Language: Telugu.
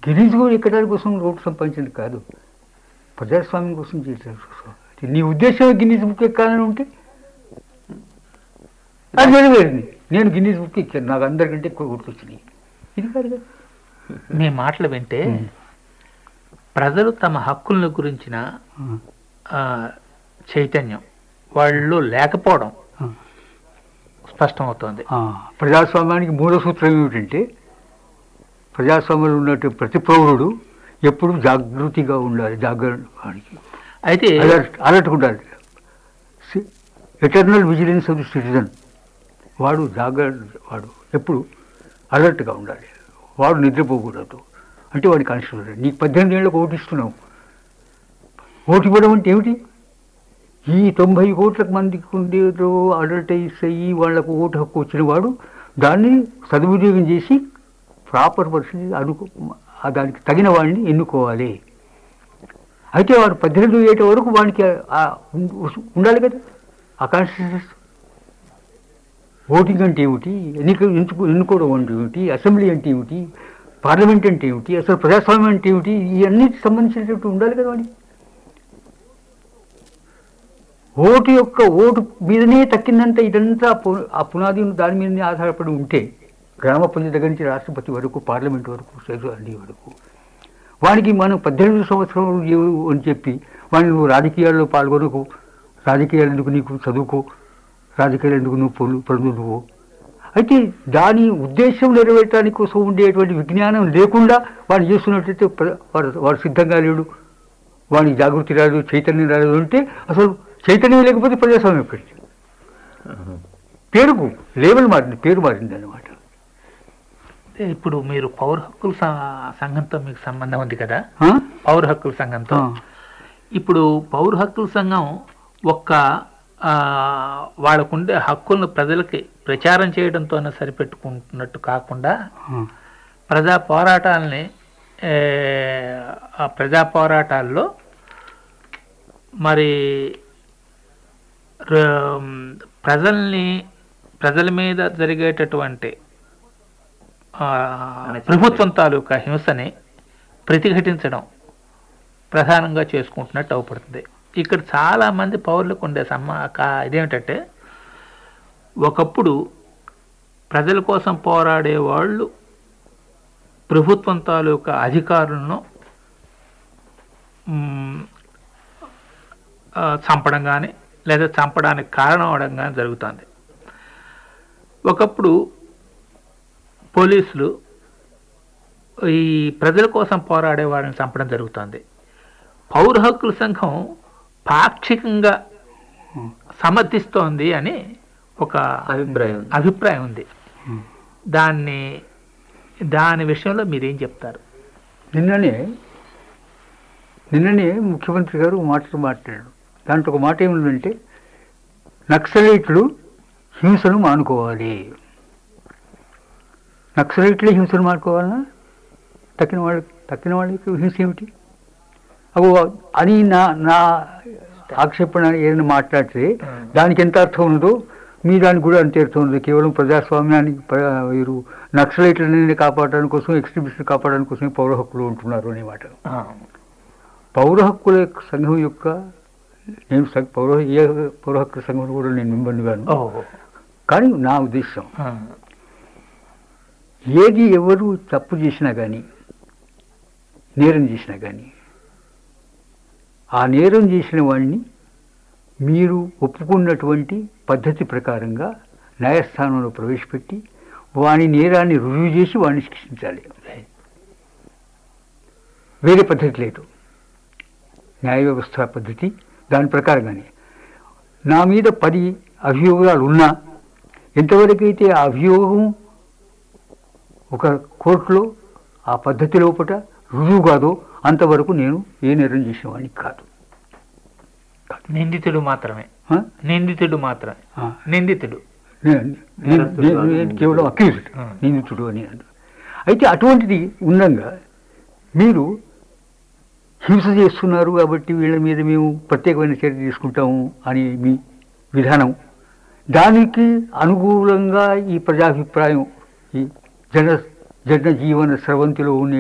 గిరీజ్ కూడా ఎక్కడానికి కోసం ఓటు సంపాదించింది కాదు ప్రజాస్వామ్యం కోసం చేయడం కోసం అది నీ ఉద్దేశం గిన్నీస్ బుక్ ఎక్కాలని ఉంటే అది నెరవేరింది నేను గిన్నీస్ బుక్ ఎక్కాను నాకు అందరికంటే ఎక్కువ గుర్తొచ్చినాయి ఇది కాదు కదా మీ మాటలు వింటే ప్రజలు తమ హక్కుల గురించిన ఆ, చైతన్యం వాళ్ళు లేకపోవడం ఆ. స్పష్టమవుతోంది ఆ, ప్రజాస్వామ్యానికి మూల సూత్రం ఏమిటంటే ప్రజాస్వామ్యంలో ఉన్నట్టు ప్రతి పౌరుడు ఎప్పుడు జాగృతిగా ఉండాలి జాగ్రత్త అయితే అలర్ట్ అలర్ట్గా ఉండాలి eternal vigilance of the citizen వాడు జాగ్రత్త వాడు ఎప్పుడు అలర్ట్గా ఉండాలి వాడు నిద్రపోకూడదు అంటే వాడి కాన్స్టిట్యూషన్ నీకు పద్దెనిమిది ఏళ్ళకు ఓటు ఇస్తున్నావు ఓటు ఇవ్వడం అంటే ఏమిటి ఈ తొంభై కోట్ల మందికి ఉండేదో అడల్టైజ్ అయ్యి వాళ్లకు ఓటు హక్కు వచ్చిన వాడు దాన్ని సద్వినియోగం చేసి ప్రాపర్ పర్సన్ అడుగు ఆ దానికి తగిన వాడిని ఎన్నుకోవాలి అయితే వాడు పద్దెనిమిది ఏట వరకు వానికి ఆ- ఉం- ఉండాలి కదా ఆ కాన్స్టిట్యూషన్ ఓటింగ్ అంటే ఏమిటి ఎన్నిక ఎంచుకో ఎన్నుకోవడం అంటే ఏమిటి అసెంబ్లీ అంటే ఏమిటి పార్లమెంట్ అంటే ఏమిటి అసలు ప్రజాస్వామ్యం అంటే ఏమిటి ఇవన్నిటికి సంబంధించినటువంటి ఉండాలి కదా వాడికి ఓటు యొక్క ఓటు మీదనే తక్కిందంత ఇదంతా పు- ఆ పునాది దాని మీదనే ఆధారపడి ఉంటే గ్రామ పంచాయతీ దగ్గర నుంచి రాష్ట్రపతి వరకు పార్లమెంట్ వరకు సైజు అన్ని వరకు వానికి మనం పద్దెనిమిది సంవత్సరాలు లేవు అని చెప్పి వాడిని నువ్వు రాజకీయాల్లో పాల్గొనకు రాజకీయాలు ఎందుకు నీకు చదువుకో రాజకీయాలు ఎందుకు నువ్వు పొలు పడు నువ్వు అయితే దాని ఉద్దేశం నెరవేర్చడానికి కోసం ఉండేటువంటి విజ్ఞానం లేకుండా వాడు చేస్తున్నట్టయితే ప్ర- వాడు వాడు సిద్ధంగా లేడు వానికి జాగృతి రాదు చైతన్యం రాదు అంటే అసలు చైతన్యం లేకపోతే ప్రజాస్వామ్యం ఎక్కడికి పేరుకు లేబుల్ మారింది పేరు మారింది అనమాట అయితే ఇప్పుడు మీరు పౌర హక్కుల స- సంఘంతో మీకు సంబంధం ఉంది కదా పౌర హక్కుల సంఘంతో ఇప్పుడు పౌర హక్కుల సంఘం ఒక్క ఆ, వాళ్ళకుండే హక్కులను ప్రజలకి ప్రచారం చేయడంతోనే సరిపెట్టుకుంటున్నట్టు కాకుండా ప్రజా పోరాటాలని ఏ, ఆ ప్రజా పోరాటాల్లో మరి ర- ప్రజల్ని ప్రజల మీద జరిగేటటువంటి ఆ, ప్రభుత్వం తాలూకా హింసని ప్రతిఘటించడం ప్రధానంగా చేసుకుంటున్నట్టు అవపడుతుంది ఇక్కడ చాలా మంది పౌరులకు ఉండే సమ్మా కా- ఇదేమిటంటే ఒకప్పుడు ప్రజల కోసం పోరాడే వాళ్ళు ప్రభుత్వం తాలూకా అధికారులను మ్, ఆ, చంపడం కానీ లేదా చంపడానికి కారణం అవడం కానీ జరుగుతుంది ఒకప్పుడు పోలీసులు ఈ ప్రజల కోసం పోరాడే వారిని చంపడం జరుగుతుంది పౌర హక్కుల సంఘం పాక్షికంగా సమర్థిస్తోంది అని ఒక అభిప్రాయం అభిప్రాయం ఉంది దాన్ని దాని విషయంలో మీరేం చెప్తారు నిన్ననే నిన్ననే ముఖ్యమంత్రి గారు ఒక మాట మాట్లాడారు దాంట్లో ఒక మాట ఏముందంటే నక్సలైట్లు హింసను మానుకోవాలి నక్సలైట్లే హింసను మానుకోవాలన్నా తక్కిన వాళ్ళకి తక్కిన వాళ్ళకి హింస ఏమిటి అగో అని నా నా ఆక్షేపణ ఏదైనా మాట్లాడితే దానికి ఎంత అర్థం ఉందో మీ దానికి కూడా అంతే అర్థం ఉంది కేవలం ప్రజాస్వామ్యానికి ప్ర- వీరు నక్సలైట్లని కాపాడడానికి కోసం ఎక్స్ట్రీమిస్ట్ని కాపాడడానికి కోసం పౌర హక్కులు ఉంటున్నారు అనే మాట పౌర హక్కుల యొక్క సంఘం యొక్క నేను స- పౌర ఏ పౌర హక్కుల సంఘం కూడా నేను మెంబర్ని గాను ఓ కానీ నా ఉద్దేశం ఆ, ఏది ఎవరు తప్పు చేసినా కానీ నేరం చేసినా కానీ ఆ నేరం చేసిన వాడిని మీరు ఒప్పుకున్నటువంటి పద్ధతి ప్రకారంగా న్యాయస్థానంలో ప్రవేశపెట్టి వాని నేరాన్ని రుజువు చేసి వాడిని శిక్షించాలి వేరే పద్ధతి లేదు న్యాయ వ్యవస్థ పద్ధతి దాని ప్రకారంగానే నా మీద పది అభియోగాలు ఉన్నా ఎంతవరకైతే ఆ అభియోగం ఒక కోర్టులో ఆ పద్ధతి లోపల రుజువు కాదో అంతవరకు నేను ఏ నేరం చేసిన వాడిని కాదు నిందితుడు మాత్రమే ఆ? నిందితుడు మాత్రమే ఆ. నిందితుడు నే- నేను- నేను- నేను కేవలం అక్యూజ్డ్ ఆ. నిందితుడు అని అంటారు అయితే అటువంటిది ఉండగా మీరు హింస చేస్తున్నారు కాబట్టి వీళ్ళ మీద మేము ప్రత్యేకమైన చర్య తీసుకుంటాము అని మీ విధానం దానికి అనుకూలంగా ఈ ప్రజాభిప్రాయం ఈ జన జన జీవన స్రవంతిలో ఉండే